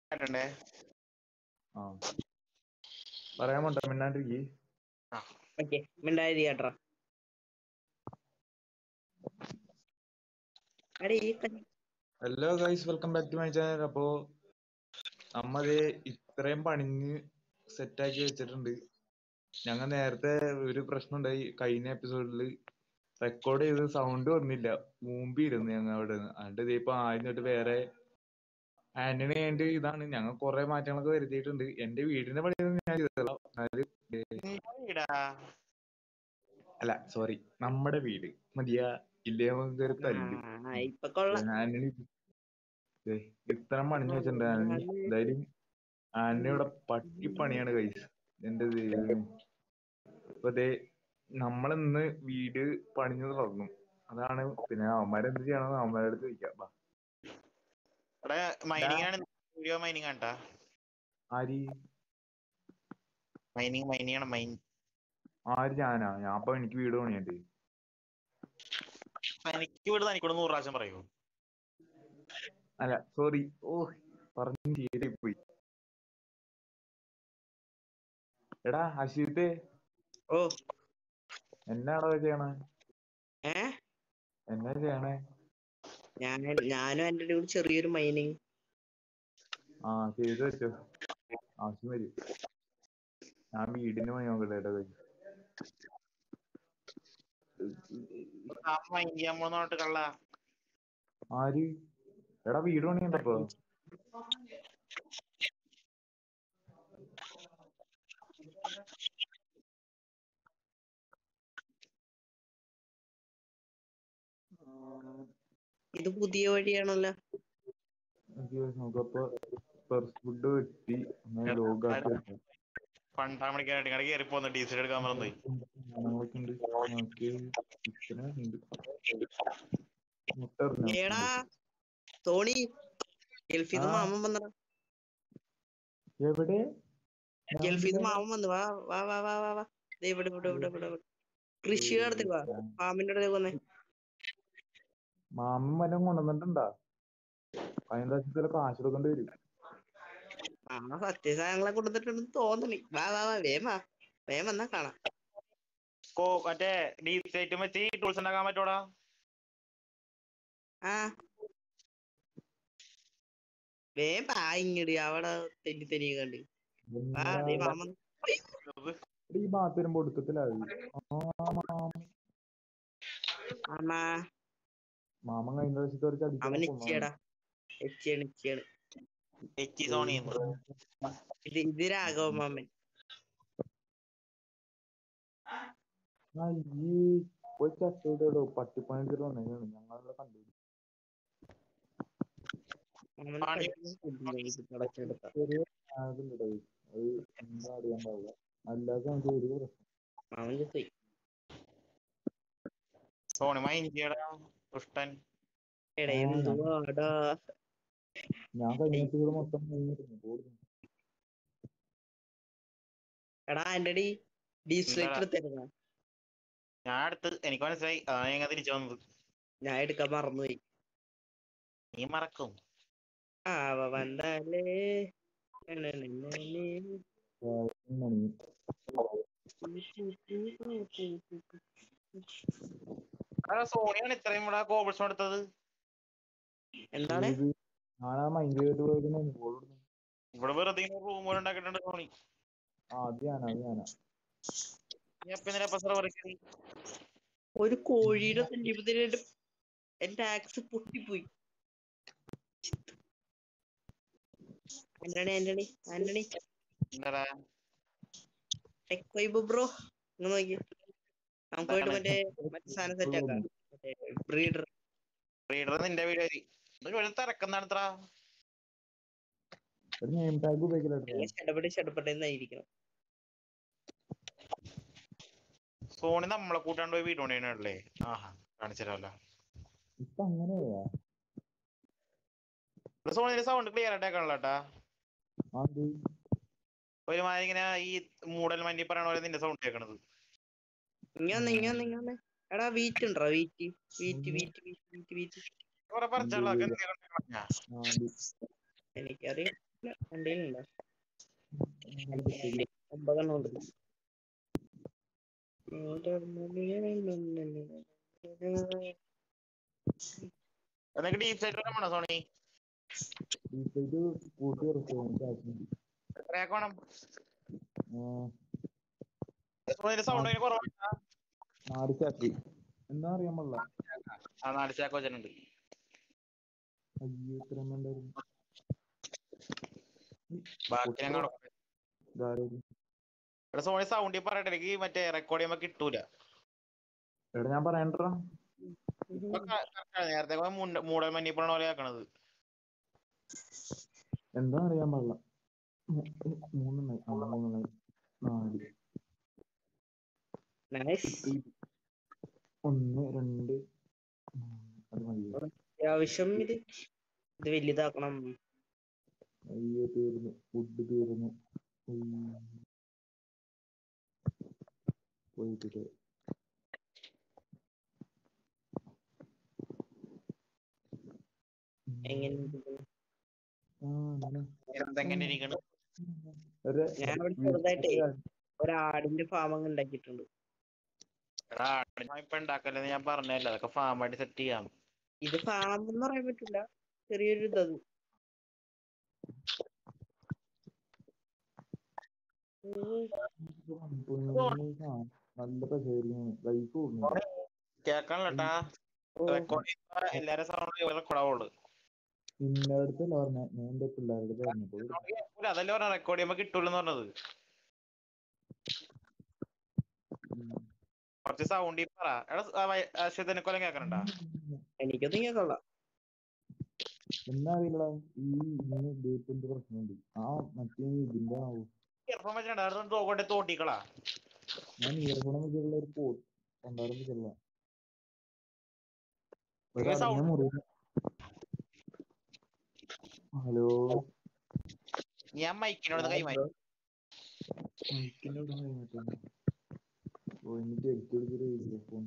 കേട്ടണ്ടേ ആ പറയാൻ പോണ്ട മിണ്ടാണ്ടിരിക്ക് ഓക്കെ മിണ്ടായിരിക്കട്ടെ എടീ ഈ ക- hello guys welcome back to my channel അപ്പോ നമ്മത് ഇത്രയും പണിഞ്ഞ് സെറ്റാക്കി വെച്ചിട്ടുണ്ട് ഞങ്ങൾ നേരത്തെ ഒരു പ്രശ്നം ഉണ്ടായി കഴിഞ്ഞ എപ്പിസോഡിൽ റെക്കോർഡ് ചെയ്ത് സൗണ്ട് വന്നില്ല മൂമ്പിയിരുന്നു ഞങ്ങൾ അവിടെ നിന്ന് എന്നിട്ട് ഇതിപ്പോ ആദ്യം വേറെ ആന്റണി ആയിട്ട് ഇതാണ് ഞങ്ങൾ കുറെ മാറ്റങ്ങളൊക്കെ വരുത്തിയിട്ടുണ്ട് എന്റെ വീടിന്റെ പണിയൊന്നും ഞാൻ ചെയ്തല്ല എന്നാല് വീടാ അല്ല സോറി നമ്മുടെ വീട് മതിയാ ഇല്ലേ നമുക്ക് ഒരു തല്ല് ആ, ഇപ്പൊ കൊള്ളാം ആന്റണി ദേ, ഇത്രയും പണിഞ്ഞു വെച്ചിട്ടുണ്ട് ആന്റണി എന്തായാലും ആന്റണി ഇവിടെ പട്ടിപ്പണിയാണ് കൈസ് എന്റെ ദൈവമേ അപ്പൊ ദേ നമ്മളിന്ന് വീട് പണിഞ്ഞു തുടങ്ങും അതാണ് പിന്നെ അവന്മാരെന്ത് ചെയ്യണമെന്ന് അവന്മാരുടെ അടുത്ത് ചോദിക്കാം വാ. ഇവിടെ മൈനിങ് ആണ് വീഡിയോ മൈനിങ് ആണ്ടാ ആര് മൈനിങ് മൈനിങ് ആണ് മൈൻ ആര് ഞാനാ ഞാൻ അപ്പൊ എനിക്ക് വീട് പണിയുണ്ട് എനിക്ക് വീട് തനിക്കൂടെ നൂറ് പ്രാവശ്യം പറയൂ അല്ല സോറി ഓ പറഞ്ഞു ശരിയായി പോയി എടാ അശീത്തെ ഓ എന്നാടോ ചെയ്യണേ ഏ എന്നാ ചെയ്യണേ ഞാൻ ഞാനും എന്റെ കൂടെ ചെറിയൊരു മൈനിങ് ആ ചെയ്തു വെച്ചോ ആവശ്യം വരും ഞാൻ വീടിന്റെ പണി നോക്കട്ടെ കേട്ടോ guys. ആ മൈൻ ചെയ്യാൻ പോന്നോട്ട് കള്ള ആര് എടാ വീട് പണിയുണ്ടപ്പോ ഇത് പുതിയ വഴിയാണല്ലോ നോക്കപ്പോ ഫുഡ് വെട്ടി അങ്ങനെ ലോഗാക്കി വെക്കാം. പണ്ടാ മണിക്കാനായിട്ട് ഇങ്ങനെ കയറി പോന്ന് ഡീസൽ എടുക്കാൻ പറഞ്ഞു സാധനങ്ങളൊക്കെ ഉണ്ട് നോക്കി ചിക്കന് ഉണ്ട് മുട്ട എറിഞ്ഞോ? ഏടാ തോണി ഗൾഫിൽ നിന്ന് ആ. മാമൻ വന്നടാ എവിടെ ഗൾഫിൽ നിന്ന് മാമൻ വന്നു വാ വാ വാ വാ വാ വാ ദേ ഇവിടെ ഇവിടെ ഇവിടെ ഇവിടെ ഇവിടെ. കൃഷി നടത്തി വാ മാമിന്റെ അടുത്ത് വന്നേ മാമൻ വല്ലതും കൊണ്ടുവന്നിട്ടുണ്ടാ കഴിഞ്ഞ പ്രാവശ്യത്തിലെ കാശ് കൊടുക്കേണ്ടി വരും മാമ സത്യസാധനങ്ങളെ കൊടുത്തിട്ടുണ്ടെന്ന് തോന്നണി വാ വാ വാ വേം വാ വേം വന്നാ കാണാം കോ മറ്റേ ഡീസൈറ്റും വെച്ച് ടൂൾസ് ഉണ്ടാക്കാൻ പറ്റൂടാ ആ വേം പാ ഇങ്ങട് അവിടെ തെന്നി തെന്നി കണ്ട് വാ ദേ മാമൻ ഈ ഭാഗത്ത് വരുമ്പോ ഒടുക്കത്തിലായി മാമാ മാമൻ കഴിഞ്ഞ പ്രാവശ്യത്തെ ഒരു അവൻ ഇച്ചിയടാ ഇച്ചിയാണ് ഇച്ചിയാണ് എച്ചി സോണി ഇത് ഇത് രാഘവ മാമൻ ഈ പോയി ചത്തോടോ പട്ടിപ്പണി എടുത്തിട്ട് വന്നേക്കാണ് ഞങ്ങളവിടെ കണ്ടു മാമൻ പണി- പടച്ചെടുത്ത ചെറിയ അതുണ്ട് അത് എന്താ അറിയാൻ പാടില്ല അല്ലാതെ നമുക്ക് ഒരു പ്രശ്നം മാമൻ ചെത്തുപോയി സോണി മൈൻ ചെയ്യടാ ദുഷ്ടൻ എടാ ആ, എന്തുവാടാ ഞാൻ കഴിഞ്ഞ എപ്പിസോഡ് മൊത്തം കഴിഞ്ഞിരുന്നു പോകുന്നു എടാ ആന്റണി ഡീസ്ലൈറ്റ് എന്താടാ? എടുത്തിരുന്ന ഞാൻ അടുത്ത് എനിക്ക് മനസ്സിലായി അതാണ് ഞാൻ തിരിച്ചു വന്നത് ഞാൻ എടുക്കാൻ മറന്നുപോയി നീ മറക്കും ആവ വന്നാലേ മണി ആ സോണിയാണ് ഇത്രയും ഇവിടെ കോബിൾസ് എടുത്തത് എന്താണ് ഇത് ഞാനാ മൈൻഡ് ചെയ്തിട്ട് പോയിരുന്നു ബോർഡ് ഇവിടെ വെറുതെ റൂം പോലെ ഉണ്ടാക്കിയിട്ടുണ്ട് സോണി ആ അത് ഞാനാ അത് ഞാനാ നീ എപ്പ ഇന്നലെ എപ്പ സെർവർ കയറി ഒരു കോഴിയുടെ തല്ലിപ്പത്തിന് എന്റെ ആക്സ് പൊട്ടിപ്പോയി ആന്റണി ആന്റണി ആന്റണി എന്താടാ ടെക് വൈബ് ബ്രോ ഇങ്ങ് നോക്കി നമുക്ക് പോയിട്ട് മറ്റേ മറ്റേ സാധനം സെറ്റ് ആക്കാം മറ്റേ ബ്രീഡർ റീഡർ നിന്റെ വീഡിയോ ഇത് തിരക്കുന്നാണത്ര ഒരു നെയിം ടാഗ് ഉപയോഗിക്കലോ ഷടപെട്ട് ഷടപെട്ടെന്നായിരിക്കണം സോണി നമ്മളെ കൂട്ടാണ്ട് പോയി വീട് പണിയണല്ലേ ആഹാ കാണിച്ചല്ലോ ഇപ്പൊ അങ്ങനെയാ സോണിന്റെ സൗണ്ട് ക്ലിയർ ആയിട്ടേക്കാണല്ലോട്ടാ അത് ഒരുമാതിരി ഇങ്ങനെ ഈ മൂടൽ മഞ്ഞി പറയണ പോലെ നിന്റെ സൗണ്ട് കേൾക്കണത് ഇങ്ങനെ ഇങ്ങനെ ഇങ്ങനെ എടാ വീറ്റ് ഉണ്ടോ wheat wheat wheat wheat wheat wheat കുറെ പറിച്ചുള്ള ആ, അത് എനിക്കറിയാം എന്തെങ്കിലും ഒമ്പതെണ്ണം ഉണ്ട് എന്നൊക്കെ ഡീപ് സൈറ്റ് വേണോ സോണി ഇത് കൂട്ടി ഇറക്കും എത്രയൊക്കെ വേണം സോണിന്റെ സൗണ്ട് അതിന് കുറവാണ് നാല് ചാക്കി എന്താ അറിയാൻ പാടില്ല ആ നാല് ചാക്ക് വെച്ചിട്ടുണ്ട് അയ്യോ ഇത്ര ഉണ്ടായിരുന്നു ബാക്കി ഞാൻ കാണും ഇവിടെ സോണി സൗണ്ടിൽ പറയട്ടെ എനിക്ക് മറ്റേ റെക്കോർഡ് ചെയ്യുമ്പോ കിട്ടൂല എടാ ഞാൻ പറയണ്ടാ ഇപ്പൊ ക- correct ആണ്. നേരത്തെ മൂടൽ മഞ്ഞിപ്പണ പോലെ ആക്കണത് എന്താ അറിയാൻ പാടില്ല മൂ- മൂന്നെണ്ണായി ആ മൂന്നെണ്ണായി നാല് നൈസ് ഒന്ന് രണ്ട് മൂന്ന് അത് മതി അത്യാവശ്യം ഇത് ഇത് വലുതാക്കണം അയ്യോ തീർന്നു ഫുഡ് തീർന്നു ഉയ്യ്. പോയിട്ട് എങ്ങനെ എന്തെങ്ങനെ ഇരിക്കണ് ഒരു ഞാൻ ഇവിടെ ചെറുതായിട്ടേ ഒരാടിന്റെ ഫാം അങ്ങ് ഉണ്ടാക്കിയിട്ടുണ്ട് എടാ ആടിനെ ഇപ്പൊ ഉണ്ടാക്കല്ലെന്ന് ഞാൻ പറഞ്ഞല്ലോ അതൊക്കെ ഫാമായിട്ട് സെറ്റ് ചെയ്യാം ഇത് ഫാം എന്ന് പറയാൻ പറ്റില്ല ചെറിയൊരു ഇതത് നല്ല പശയായിരുന്നു ലൈഫ് കൂടുന്നു കേക്കാണല്ലോട്ടാ റെക്കോർഡ് ചെയ്യുമ്പോ എല്ലാരും സൗണ്ട് റെക്കോർഡ് ആവുള്ളൂ ഇന്ന അടുത്തല്ല പറഞ്ഞ ഞാൻ എന്റെ പിള്ളേരുടെ പറഞ്ഞപ്പോൾ കേൾക്കൂല അതല്ലേ പറഞ്ഞ റെക്കോർഡ് ചെയ്യുമ്പോ കിട്ടൂലെന്ന് പറഞ്ഞത് കുറച്ച് സൗണ്ട് പറ എടാ അശ്വതിനെ കൊല്ലം കേക്കണണ്ടാ എനിക്കൊന്നും കേൾക്കൊള്ളാം എന്താ അറിയില്ല ഈ ഇങ്ങനെ ഡേറ്റിന്റെ പ്രശ്നമുണ്ട് ആ മറ്റേ ഇതിന്റെ ആവും ഇയർഫോൺ വെച്ചിട്ടുണ്ട് തോട്ടെ തോട്ടിക്കളാ ഞാൻ ഇയർഫോൺ വെച്ചിട്ടുള്ള ഒരു പോട്ട് രണ്ടായിരം വെച്ചിട്ടുള്ള നിങ്ങൾ sound- മുറി ഹലോ ഞാൻ മൈക്കിനോട് കൈമാറി മൈക്കിന്റെ അവിടെ കഴിഞ്ഞിട്ടുണ്ട് ഓ എനിക്ക് എടുത്തു കൊടുത്തൊരു ഇയർഫോൺ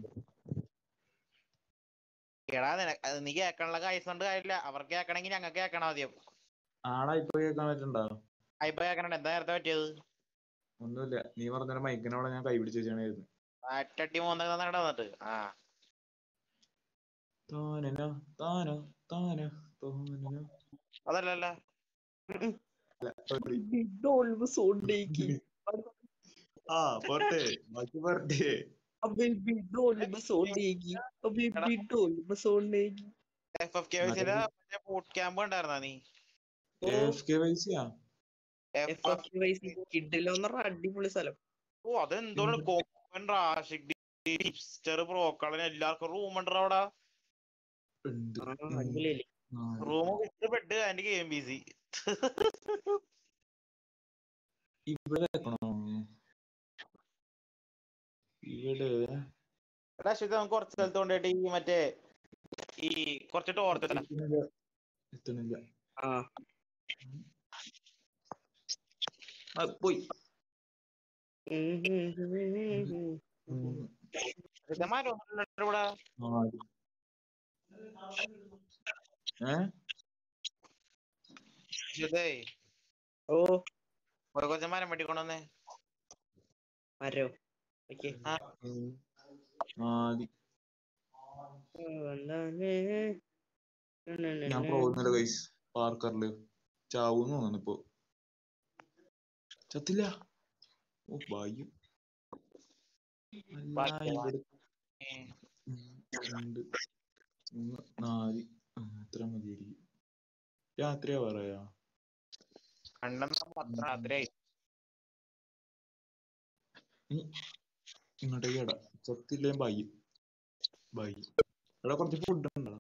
എടാ നിനക്ക് അത് നീ കേൾക്കാനുള്ള കാര്യം കൊണ്ട് കാര്യമില്ല അവർക്ക് കേൾക്കണമെങ്കിൽ ഞങ്ങൾക്ക് കേൾക്കണം ആദ്യം ആടാ ഇപ്പൊ കേൾക്കാൻ പറ്റണ്ടോ ആ, ഇപ്പൊ കേൾക്കണുണ്ട് എന്താ നേരത്തെ പറ്റിയത് ഒന്നുമില്ല നീ പറഞ്ഞ മൈക്കിനോടെ ഞാൻ കൈ പിടിച്ച് വെച്ചാണായിരുന്നു അറ്റട്ടി മൂന്നൊക്കെ തന്നെ വന്നിട്ട് ആ താനന താന താന താനന അതല്ലല്ല ആ പോട്ടെ ബാക്കി പോട്ടെ എഫ് എഫ് കെ വൈസിന്റെ മറ്റേ ബൂട്ട് ക്യാമ്പ് ഉണ്ടായിരുന്നാ നീ എഫ് കെ വൈസിയാ എഫ് എഫ് കിഡിലെന്ന് പറഞ്ഞ അടിപൊളി സ്ഥലം ഓ അതെന്തോരം കോപ്പൻ റാഷിക് ഹിപ്സ്റ്റർ ബ്രോക്കളന് എല്ലാവർക്കും റൂം ഉണ്ടോ അവിടെ ഉണ്ട് ആ, അടിപൊളിയല്ലേ നാല്. റൂം വിട്ട് ബെഡ് അതിന്റെ ഗെയിം ബി സി ഇവിടെ വെക്കണോ ഇവിടെ എടാ അശ്വതി നമുക്ക് കുറച്ച് സ്ഥലത്ത് കൊണ്ടുപോയിട്ട് ഈ മറ്റേ ഈ കുറച്ച് ടോർച്ച് എത്തണില്ല. എത്തണില്ല ആ ആ, പോയി ഉം, ഉം, ഉം, ഉം, ഉം. മൂന്ന് ഇവിടെ നാല് ഏ അശ്വതേ ഓ ഒരു കുറച്ച് മരം വെട്ടിക്കൊണ്ടുവന്നേ മരോ ഓക്കെ ഉം. നാല് ഞാൻ പോകുന്നില്ല ഗൈസ് പാർക്കറില് ചാവൂന്ന് തോന്നുന്നു ഇപ്പൊ ചത്തില്ല ഓ ഭാഗ്യം അല്ല, ഭാഗ്യം. ഇവിടെ ഉം, രണ്ട് മൂന്ന് നാല് ആ, അത്ര മതിയായിരിക്കും രാത്രിയാ പറയാ കണ്ണെന്നാ പത്ത് രാത്രിയായി ഇങ്ങോട്ടേക്ക് ഇടാ ചത്തില്ലേ ബൈ ബൈ ഇവിടെ കുറച്ച് ഫുഡ് ഉണ്ടോ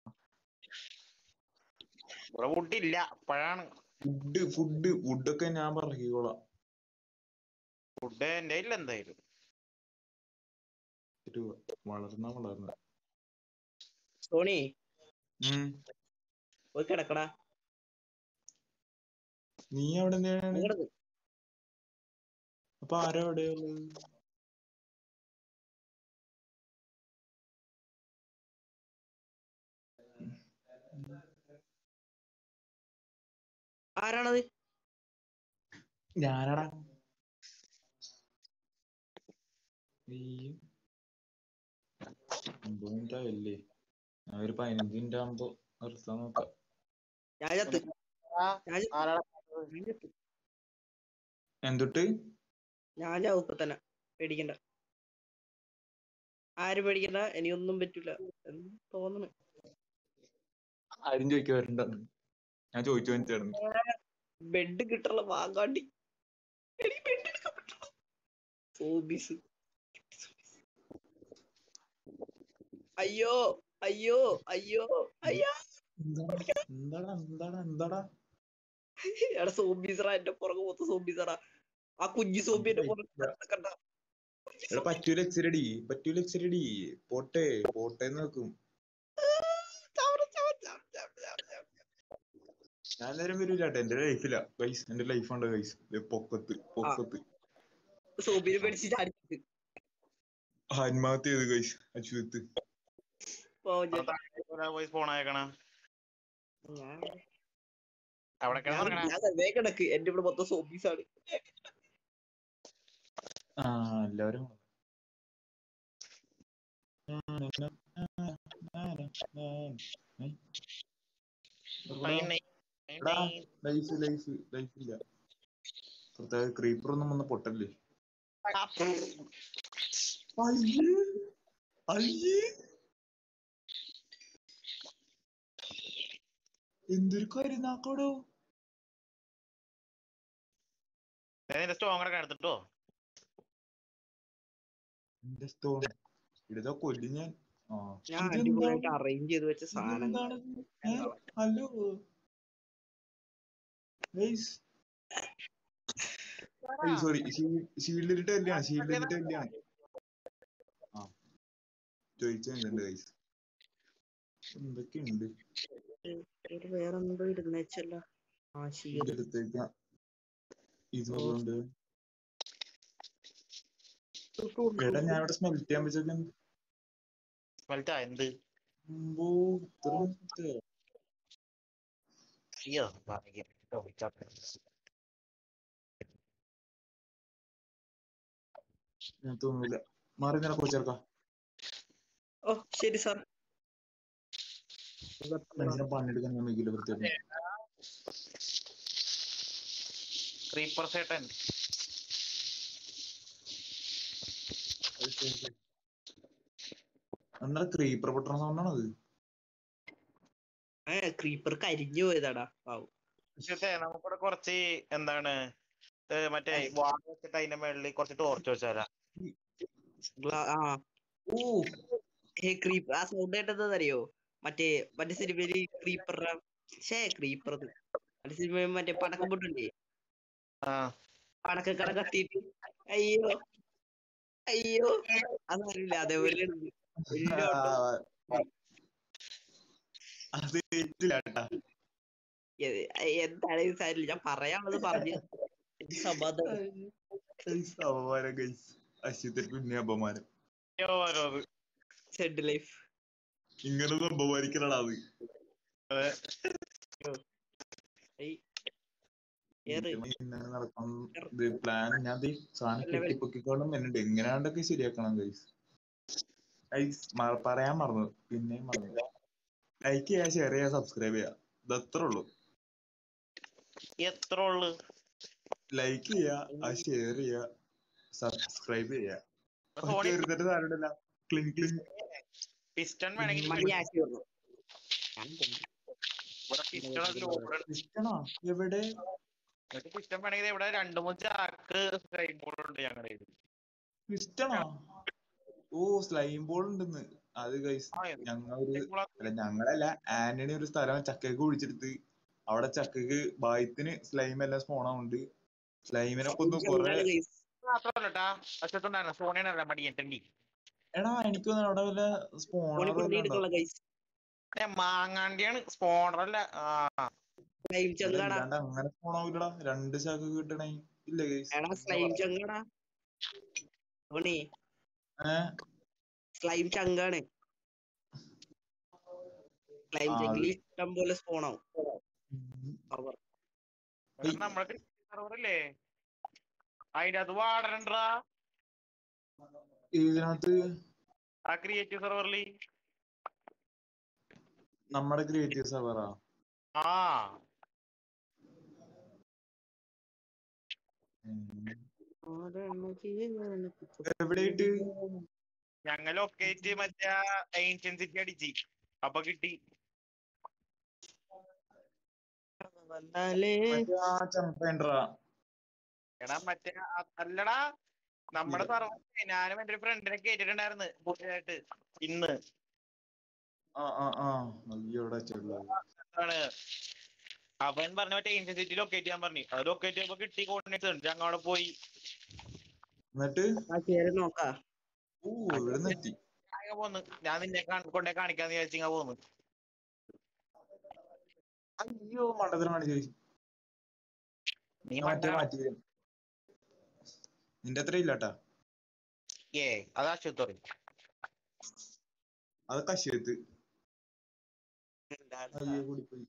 ഇവിടെ ഫുഡില്ല അപ്പോഴാണ് ഫുഡ് ഫുഡ് ഫുഡൊക്കെ ഞാൻ പറയിക്കോളാം ഫുഡ് എന്റെ ഇല്ല എന്തായാലും ഒരു വളർന്ന വളർന്ന സോണി ഉം പോയി കിടക്കടാ നീ അവിടെ എന്താണ് കിടക്ക് അപ്പൊ ആരാ എവിടെയുള്ളത് ആരാണത് ഞാനടാ ഈ ഒമ്പത് മിനിറ്റ് ആയില്ലേ ഞാൻ ഒരു പതിനഞ്ച് മിനിറ്റ് ആകുമ്പോ നിർത്താൻ നോക്കാം ഞാൻ ചത്ത് ഞാൻ ചത്ത്. ആരാടാ ഞാൻ ചത്ത്. എന്തൊട്ട് ഞാൻ ചാവും ഇപ്പൊ തന്നെ പേടിക്കണ്ട ആരും പേടിക്കണ്ട എനിക്കൊന്നും പറ്റൂല എന്ന് തോന്നണ് ആരും ചോദിക്കാൻ വരണ്ടെന്ന് ഞാൻ ചോദിച്ചു വെച്ചായിരുന്നു ബെഡ് കിട്ടുള്ള വാങ്ങാണ്ടി എനിക്ക് ബെഡ് എടുക്കാൻ പറ്റില്ല സോബീസ് അയ്യോ അയ്യോ അയ്യോ അയ്യോ എന്താടാ എന്താടാ എന്താടാ എടാ സോംബീസറാ എന്റെ പുറകെ മൊത്തം സോംബീസറാ ആ കുഞ്ഞു സോംബി എന്റെ പുറകെ കണ്ട എടാ പറ്റൂല എക്സിരടി പറ്റൂല എക്സിരടി പോട്ടെ പോട്ടെ നോക്കും ഞാൻ നേരം വരൂല എന്റെ ലൈഫില ഗൈസ് എന്റെ ലൈഫ് ഉണ്ട് ഗൈസ് പൊക്കത്ത് പൊക്കത്ത് സോംബിനെ പേടിച്ച് ചാടിച്ചിട്ട് ആത്മഹത്യ ചെയ്ത് ഗൈസ് അശ്വത്ത് പാവം ഞാൻ. പോയി ഫോൺ അയക്കണ ഞാൻ- അവിടെ കിടന്ന് ഞാൻ വെറുതെ കിടക്ക് എന്റെ ഇവിടെ മൊത്തം സോംബീസ് ആണ് ആ എല്ലാവരും ലൈഫ് ലൈഫ് ലൈഫ് ഇല്ല പ്രത്യേക ക്രീപ്പർ ഒന്നും വന്ന് പൊട്ടല്ലേ അയ്യേ അയ്യേ എന്തൊരു കരുനാക്കോടോ നിന്റെ സ്റ്റോങ് ഒക്കെ എടുത്തിട്ടോ എന്റെ സ്റ്റോൺ ഇടതാ കൊല്ലി ഞാൻ ആ ഞാൻ ഇതെന്താണ്? അടിപൊളിയായിട്ട് അറേഞ്ച് ചെയ്ത് വെച്ച സാധനം ഇതെന്താണ്? ഏ? ഹലോ ഗൈസ് സോറി ഷീൽഡിലിട്ട് കല്യാണ് ഷീൽഡിലിട്ട് കല്യാണ് ആ ചോദിച്ചുണ്ട് ഗൈസ് എന്തൊക്കെയുണ്ട് ഒരു വേറെ എന്തോ ഇരുന്ന് വെച്ചല്ല ആ ശീല ഇതിന്റെ അടുത്തേക്ക് ഇതുകൊണ്ട് എടാ ഞാൻ ഇവിടെ സ്മെൽറ്റ് ചെയ്യാൻ വെച്ചൊക്കെ സ്മെൽറ്റാ എന്ത് മുമ്പോ ഇത്ര മിനിറ്റ്. അയ്യോ ഭാഗ്യം. ചോദിച്ചോട്ടെ. ഞാൻ തോന്നില്ല മാറി നില കൊച്ചേർക്കാം ഓ ശരി സാർ മനുഷ്യനെ പണിയെടുക്കാൻ സമ്മതിക്കില്ല വൃത്തിയായിട്ട് ക്രീപ്പർ സേട്ടൻ എന്നാ ക്രീപ്പർ പൊട്ടണ സൗണ്ടാണ് അത് ഏ ക്രീപ്പർ കരിഞ്ഞു പോയതാടാ പാവം പക്ഷേ നമുക്കിവിടെ കുറച്ച് എന്താണ് ഏ, മറ്റേ വാഴ വെച്ചിട്ട് അതിന്റെ മേളിൽ കുറച്ച് ടോർച്ച് വെച്ചാലാ ഗ്ലാ- ആ ഓ ഏ ക്രീപ്പർ ആ സൗണ്ട് കേട്ടതറിയോ മറ്റേ മറ്റേ സിനിമയില് ക്രീപ്പർ ഷേ ക്രീപ്പർ മറ്റേ സിനിമ മറ്റേ പടക്കം പൊട്ടില്ലേ ആ പടക്കക്കട കത്തിയിട്ട് അയ്യോ അയ്യോ അതറിയില്ല അതേപോലെ അത് ഏറ്റില്ല കേട്ടാ എന്താണ് ഈ സാരില്ല ഞാൻ പറയാനുള്ളത് പറഞ്ഞു എനിക്ക് സമാധാനം ഗൈസ് അപമാനം ഗൈസ് അശ്വത്തിൽ പിന്നെ അപമാനം അയ്യോ, ഓരോന്ന്. സെഡ് ലൈഫ് ഇങ്ങനെ അപമാനിക്കലടാ അത് ഏറ് ഇങ്ങനെ നടക്കണം ഇത് പ്ലാൻ ഞാൻ ദേ സാധനം കെട്ടിപ്പൊക്കിക്കോളും എന്നുണ്ട് എങ്ങനെയാണ്ടൊക്കെ ശരിയാക്കണം ഗൈസ് ഗൈസ് പറയാൻ മറന്നു പിന്നെയും മറന്നു ലൈക്ക് ചെയ്യാ ഷെയർ ചെയ്യാ സബ്സ്ക്രൈബ് ചെയ്യാ ഇതത്രേ ഉള്ളൂ എത്ര ഉള്ളു ലൈക്ക് ചെയ്യാ ആ ഷെയർ ചെയ്യാ സബ്സ്ക്രൈബ് ചെയ്യാ സോണി ഇരുന്നിട്ട് സാധനം ക്ലിങ് ക്ലിങ് പിസ്റ്റൺ വേണമെങ്കിൽ മണിയാക്കി വന്നു ഞാൻ പോയി. ഇവിടെ പിസ്റ്റൺ ലോഡ് ഇഷ്ടണോ എവിടെ പിസ്റ്റൺ വേണമെങ്കിൽ ഇവിടെ രണ്ടു മൂന്ന് ചാക്ക് സ്ലൈം ബോർഡ് ഉണ്ട് ഞങ്ങളുടെ കയ്യിൽ ഇഷ്ടണോ ഓ സ്ലൈം ബോൾ ഉണ്ടെന്ന് അത് ഗൈസ് ആ, ഞങ്ങളൊരു അല്ല ഞങ്ങളല്ല ആന്റണി ഒരു സ്ഥലം ചക്കക്ക് കുഴിച്ചെടുത്ത് അവിടെ ചക്കക്ക് ബായത്തിന് സ്ലൈം എല്ലാം സ്പോൺ ആവുന്നുണ്ട് സ്ലൈമിനെ കൊന്ന് കൊറേ എന്താണ് guys? മാത്രമല്ലട്ടാ അശ്വത്തുണ്ടായിരുന്നു സോണിയനല്ല മടിയൻ തെണ്ടി എടാ എനിക്ക് തോന്നുന്നു അവിടെ വല്ല ഓന് സ്പോണർ പണി എടുക്കുള്ള guys. ഏ, മാങ്ങാണ്ടിയാണ് സ്പോണർ അല്ല ആ സ്ലൈം ചങ്കാടാ അങ്ങനെ സ്പോൺ ആവില്ലടാ രണ്ട് ചാക്ക് കിട്ടണേ ഇല്ല ഗൈസ് എടാ സ്ലൈം ചങ്കാടാ ഓണേ ഏഹ് സ്ലൈം ചങ്കാണ് സ്ലൈം ആ, ചങ്കില് ഇഷ്ടം പോലെ സ്പോൺ ആവും അവർ ഇവിടെ നമ്മൾക്ക് സെർവറില്ലേ അതിന്റെ അകത്ത് വാടനണ്ടാ ഇതിനകത്ത് ആ ക്രിയേറ്റീവ് സെർവറിൽ നമ്മുടെ ക്രിയേറ്റീവ് സെർവറാ ആ എവിടെയായിട്ട് ഞങ്ങൾ ലൊക്കേറ്റ് മറ്റേ ഏൻഷ്യൻ സിറ്റി അടിച്ച് അപ്പൊ കിട്ടി വന്നാലേ മറ്റേ ആ ചമ്പേൻഡ്രാ എടാ മറ്റേ ആ- അല്ലടാ നമ്മുടെ സർവർ ഞാനും എന്റെ ഒരു ഫ്രണ്ടിനെ കേട്ടിട്ടുണ്ടായിരുന്നു പുതിയതായിട്ട് ഇന്ന് ആ ആ ആ അയ്യോ ഇവിടെ വെച്ചിട്ടുള്ളത് ആണ് അവൻ പറഞ്ഞ മറ്റേ ഏൻഷ്യൻ സിറ്റി ലൊക്കേറ്റ് ചെയ്യാൻ പറഞ്ഞു അത് ലൊക്കേറ്റ് ചെയ്യുമ്പോ കിട്ടി കോർഡിനേറ്റ്സ് ഉണ്ട് ഞങ്ങൾ അവിടെ പോയി എന്നിട്ട് ആ കേറി നോക്കാ ഓ ഇവിടെ എത്തി ഞാൻ പോന്നു ഞാൻ നിന്നെ കാണ്- കൊണ്ടേ കാണിക്കാന്ന് വിചാരിച്ചു ഇങ്ങ പോന്നു അയ്യോ മണ്ടത്തരം കാണിച്ചു നീ ഞാൻ മറ്റേ മറ്റേ മാറ്റി തരും. നിന്റെ അത്ര ഇല്ലാട്ടാ ഏ അത് ആശുപത്രി അത് കശ്യത്ത് അയ്യോ കൂടിപ്പോയി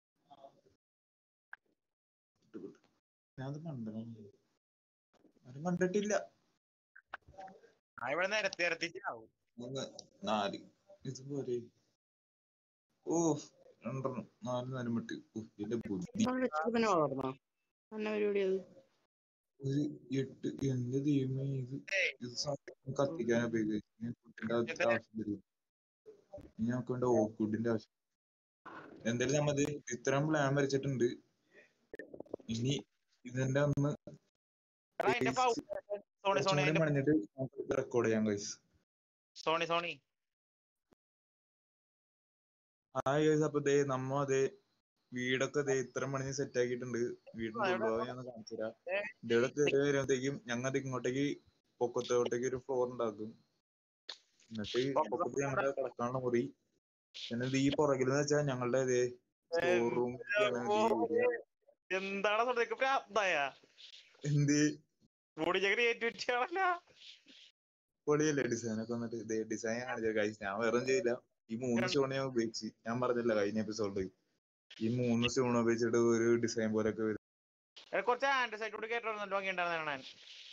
വിട്ടു, വിട്ടു. ഞാനത് മണ്ടനാണ് അത് കണ്ടിട്ടില്ല ഞാൻ ഇവിടെ നിരത്തി നിരത്തിച്ചാവും മൂന്ന് നാല് ഇത് പോരെ ഓ രണ്ടെണ്ണം നാല് നാലുമിട്ട് ഇതിന്റെ ബുദ്ധി തന്നെ വളർന്നോ എന്നെ പരിപാടി അത് ഒരു എട്ട് എന്റെ ദൈവമേ ഇത് ഇത് സാധനം കത്തിക്കാൻ ഉപയോഗിക്കും കുട്ടിന്റെ ആവശ്യം വരും ഇനി നമുക്ക് വേണ്ട ഓക്കൂട്ടിന്റെ ആവശ്യം എന്തായാലും നമ്മത് ഇത്രയും പ്ലാൻ വരച്ചിട്ടുണ്ട് ഇനി ഇതിന്റെ ഒന്ന് എടാ, അതിന്റെ പൗ- സോണി സോണി അതിന്റെ പണിഞ്ഞിട്ട് നമുക്ക് റെക്കോർഡ് ചെയ്യാം ഗൈസ് സോണി സോണി ആ ഗൈസ് അപ്പൊ ദേ നമ്മ അതേ വീടൊക്കെ ദേ ഇത്ര പണിഞ്ഞ് സെറ്റ് ആക്കിയിട്ടുണ്ട് വീടിന്റെ ഉൾഭാഗം ഞാൻ കാണിച്ചു തരാം ഇവിടെ കയറി വരുമ്പോഴത്തേക്കും ഞങ്ങൾ ഇങ്ങോട്ടേക്ക് പൊക്കത്തോട്ടേക്ക് ഒരു ഫ്ലോർ ഉണ്ടാക്കും എന്നിട്ട് പൊക്കത്ത് ഞങ്ങളുടെ കിടക്കാനുള്ള മുറി പിന്നെ ഇത് ഈ പുറകിലെന്ന് വെച്ചാൽ ഞങ്ങളുടെ ഇതേ സ്റ്റോർ റൂം എന്താണ് സ്വന്തക്ക് പ്രാപ്തായ എന്ത് ബോഡി ക്രിയേറ്റിവിറ്റി ആണല്ല പൊളിയല്ലേ ഡിസൈൻ ഒക്കെ വന്നിട്ട് ഇതേ ഡിസൈൻ കാണിച്ചത് കഴിച്ച് ഞാൻ വേറെ ചെയ്യില്ല ഈ മൂന്ന് സ്റ്റോൺ ഞാൻ ഉപയോഗിച്ച് ഞാൻ പറഞ്ഞില്ല കഴിഞ്ഞ എപ്പിസോഡിൽ ഈ മൂന്ന് സ്റ്റോൺ ഉപയോഗിച്ചിട്ട് ഒരു ഡിസൈൻ പോലൊക്കെ വരും കുറച്ച് ആൻഡ് സൈഡ് കൂടി കേട്ടോ നല്ല ഭംഗിയുണ്ടായിരുന്നു ഞാൻ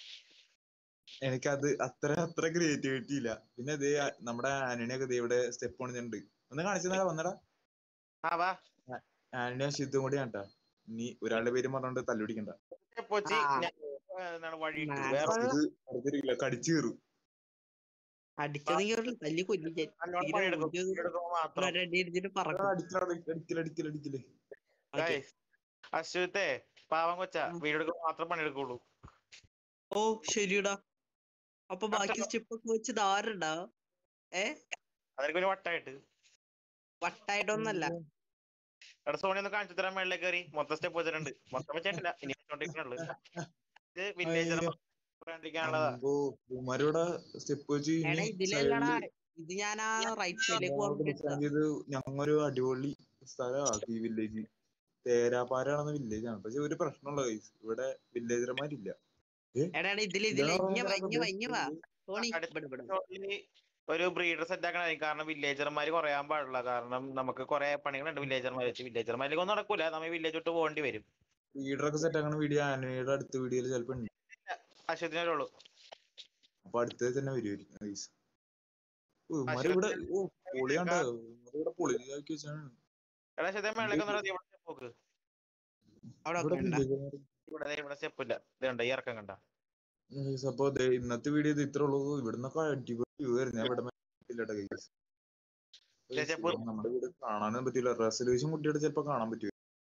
എനിക്കത് അത്ര അത്ര ക്രിയേറ്റിവിറ്റി ഇല്ല പിന്നെ ഇതേ നമ്മുടെ ആന്റണിയൊക്കെ ദേ ഇവിടെ സ്റ്റെപ്പ് പണിഞ്ഞിട്ടുണ്ട് ഒന്ന് കാണിച്ചെന്നാ വന്നടാ ആ വാ ആന്റണി അശുദ്ധം കൂടി കേട്ടാ ഇനി ഒരാളുടെ പേര് പറഞ്ഞോണ്ട് തല്ലുപിടിക്കണ്ട പൊച്ചി ആ. ഞാൻ, ഏ, എന്താണ് വഴി ഇട്ടു. ഞാൻ വേറെ പറഞ്ഞ- ഇത് അടുത്തിരിക്കില്ല കടിച്ചു കയറും അടിച്ചതെങ്കിൽ ഒരു തല്ലി കൊല്ലിക്കാൻ നല്ലോണം തീരെ പണിയെടുക്കും. ഒരു- പണിയെടുക്കുമ്പോ മാത്രം ഒരടി അടിച്ചിട്ട് പറക്കും അടിക്കലടിക്കലടിക്കലടിക്കല് ഓക്കേ. Guys, അശ്വത്തെ പാവം കൊച്ച ഉം. വീടെടുക്കുമ്പോ മാത്രം പണിയെടുക്കുള്ളൂ ഓ ശരിടാ അപ്പൊ ബാക്കി സ്റ്റെപ്പ് ഒക്കെ വെച്ച് ധാരണ്ടാ ഏ അതൊക്കെ ഒരു വട്ടായിട്ട് വട്ടായിട്ടൊന്നല്ല എടാ സോണി ഒന്ന് കാണിച്ചു തരാൻ മേളിലേക്ക് കയറി മൊത്തം സ്റ്റെപ്പ് വെച്ചിട്ടുണ്ട് മൊത്തം വെച്ചിട്ടില്ല ഇനി വെച്ചോണ്ടിരിക്കണുള്ളൂ ഇത് വില്ലേജർ അയ്യോ. പറയാണ്ടിരിക്കാനുള്ളതാ അമ്പോ ഇവന്മാരിവിടെ സ്റ്റെപ്പ് വെച്ച് എടാ ഇനി ഇതിലല്ലടാ side ല് ഇത് ഞാൻ ആ റൈറ്റ് സൈഡിലേക്ക് ഞങ്ങൾക്ക് പോകാൻ design ചെയ്ത് ഞങ്ങൊരു അടിപൊളി സ്ഥലമാക്കി ഈ വില്ലേജ് തേരാപ്പാരാണെന്ന വില്ലേജ് ആണ് പക്ഷെ ഒരു പ്രശ്നമുള്ള കൈസ് ഇവിടെ വില്ലേജർമാരില്ല എടാ എടാ ഇതില് ഇതില് ഇഞ്ഞ വാ ഇഞ്ഞ വാ ഇഞ്ഞ വാ സോണി അടുത്ത ഇവിടെ ഇവിടെ സോണില് ഒരു ബ്രീഡർ സെറ്റ് ആക്കണമായിരിക്കും കാരണം വില്ലേജർമാർ കുറയാൻ പാടില്ല കാരണം നമുക്ക് കുറെ പണികളുണ്ട് വില്ലേജർമാർ വെച്ച് വില്ലേജർമാരിലേക്ക് ഒന്നും നടക്കൂല നമ്മൾ വില്ലേജ് വിട്ട് പോകേണ്ടി വരും വീടൊക്കെ സെറ്റ് ആക്കണ വീഡിയോ ആനിമയുടെ അടുത്ത വീഡിയോയിൽ ചിലപ്പോ ഉണ്ട് അശ്വത്തിനേ ഉള്ളൂ അപ്പൊ അടുത്തത് തന്നെ വരുമായിരിക്കും ഗൈസ് ഇവന്മാര് ഇവിടെ ഓ പൊളിയാണ്ടോ ഇവന്മാര് ഇവിടെ പൊളിയാക്കി വെച്ചാണ് എടാ അശ്വത്തെ മേളിലേക്ക് ഒന്ന് ഇവിടെ step നോക്ക് അവിടെ ഇവിടെ ഒക്കെ ഉണ്ടാ villager ഇവിടെ ദേ ഇവിടെ സ്റ്റെപ്പ് ഇല്ല ഇതുണ്ട് ഈ ഇറക്കം കണ്ട Guys, അപ്പൊ ദേ ഇന്നത്തെ വീഡിയോ ഇത് ഇത്ര ഉള്ളൂ ഇവിടുന്നൊക്കെ അടിപൊളി വ്യൂ ആയിരുന്നു ഞാൻ ഇവിടെ ഇല്ലട്ടോ ഗൈസ് ചേച്ചി, അപ്പൊ- നമ്മുടെ വീട് കാണാനൊന്നും പറ്റില്ല റെസൊല്യൂഷൻ കുട്ടിയുടെ ചിലപ്പോ കാണാൻ പറ്റും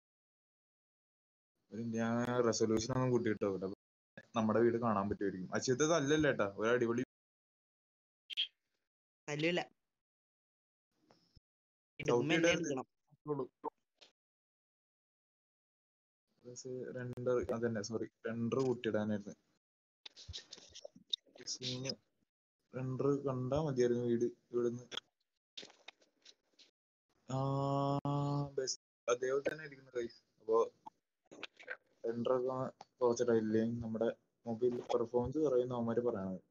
ഒരു ഞാൻ റെസൊല്യൂഷൻ ഒന്നും കൂട്ടിയിട്ടോ ഇവിടെ നമ്മുടെ വീട് കാണാൻ പറ്റുമായിരിക്കും അച്ഛത്തെ അല്ലല്ലോ ഏട്ടാ ഒരു അടിപൊളി തല്ലൂല ചവിട്ടി ഇടുമ്പോ എന്നെ ഇടരുത്. എടുക്കണം അത്രേ ഉള്ളൂ. രണ്ടർ അതന്നെ സോറി രണ്ടർ കൂട്ടിയിടാനായിരുന്നു രണ്ടർ കണ്ടാ മതിയായിരുന്നു വീട് ഇവിടുന്ന് ആ ബെസ്റ്റ് അതേപോലെ തന്നെ ഇരിക്കുന്ന കൈസ് അപ്പോ രണ്ടറൊക്കെ കുറച്ചിട്ടില്ലേ നമ്മുടെ മൊബൈൽ പെർഫോമൻസ് കുറയുന്ന അവന്മാര് പറയണത്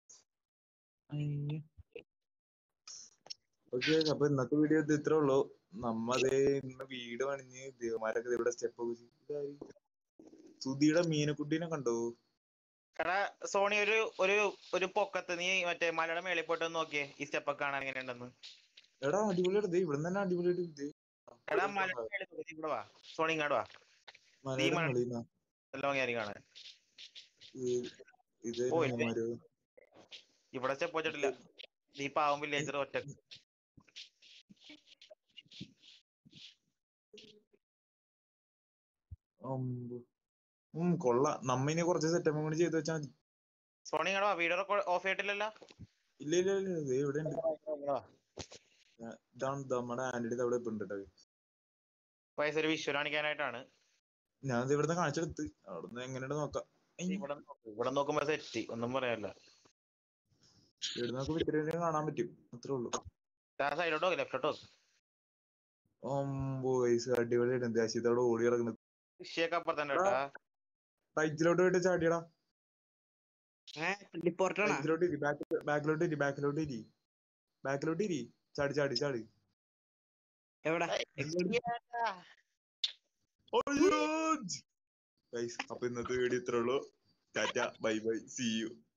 ഓക്കെ അപ്പൊ ഇന്നത്തെ വീഡിയോ ഇത് ഇത്രേ ഉള്ളൂ നമ്മതേ ഇന്ന് വീട് പണിഞ്ഞ് ദേവന്മാരൊക്കെ ഇവിടെ സ്റ്റെപ്പ് സുധിയുടെ മീനക്കുട്ടീനെ കണ്ടോ എടാ സോണി ഒരു ഒരു ഒരു പൊക്കത്ത് നീ മറ്റേ മലയുടെ മേളിൽ പോയിട്ട് ഒന്ന് നോക്കിയേ ഈ സ്റ്റെപ്പ് ഒക്കെ കാണാൻ എങ്ങനെ ഉണ്ടെന്ന് എടാ അടിപൊളിയാണ് ദേ ഇവിടെ തന്നെ അടിപൊളിയായിട്ട് ദേ എടാ മലയുടെ മേളിൽ നോക്ക്, നീ ഇവിടെ വാ സോണി ഇങ്ങോട്ട് വാ മലയുടെ മല- മുകളിൽ നിന്നാ. എല്ലാം കയറി കാണാൻ ഈ- ഇത് ഓ, ഇല്ലേ? ഇവന്മാര്. ഇവിടെ സ്റ്റെപ്പ് വെച്ചിട്ടില്ല നീ പാവം വില്ലേജർ ഒറ്റ അമ്പ്. ഉം കൊള്ളാം നമ്മ ഇനി കുറച്ച് സെറ്റപ്പ് കൂടി ചെയ്ത് വെച്ചാൽ മതി സോണി ഇങ്ങോട്ട് വാ വീഡിയോ ഓഫ് ചെയ്തിട്ടില്ലല്ലോ ഇല്ല ഇല്ല ഇല്ല ദേ ഇവിടെ ഉണ്ട് ഇതാണ് നമ്മുടെ ആന്റിയുടെ അവിടെ ഇപ്പൊ ഉണ്ട് ട്ടോ. പൈസ ഒരു വിഷ്വൽ കാണിക്കാനായിട്ടാണ് ഞാൻ ഇത് ഇവിടുന്ന് കാണിച്ചെടുത്ത് അവിടുന്ന് എങ്ങനെയുണ്ട് നോക്കാം നീ ഇവിടെ നോക്ക്. ഇവിടെ നോക്കുമ്പോ സെറ്റ് ഒന്നും പറയാനില്ല ഇവിടുന്ന് നമുക്ക് വിത്തിരി കാണാൻ പറ്റും അത്രേ ഉള്ളൂ ആ സൈഡോട്ട് നോക്ക് ലെഫ്റ്റോട്ട് നോക്ക് ഒമ്പോ വയസ്സ് അടിപൊളിയായിട്ട് ദേശത്തോടെ ഓടി കിടക്കുന്നത് കൃഷിയൊക്കെ അപ്പുറത്തന്നെ കേട്ടാ റൈറ്റിലോട്ട് പോയിട്ട് ചാടിയടാ ഡിപ്പോർട്ടാണോ റൈറ്റിലോട്ട് ഇരി ബാക്കിലോട്ട് ഇരി ബാക്കിലോട്ട് ഇരി ബാക്കിലോട്ട് ഇരി ചാടി ചാടി ചാടി എവിടെ ഗൈസ് അപ്പൊ ഇന്നത്തെ വീഡിയോ ഇത്രേ ഉള്ളൂ tata bye bye see U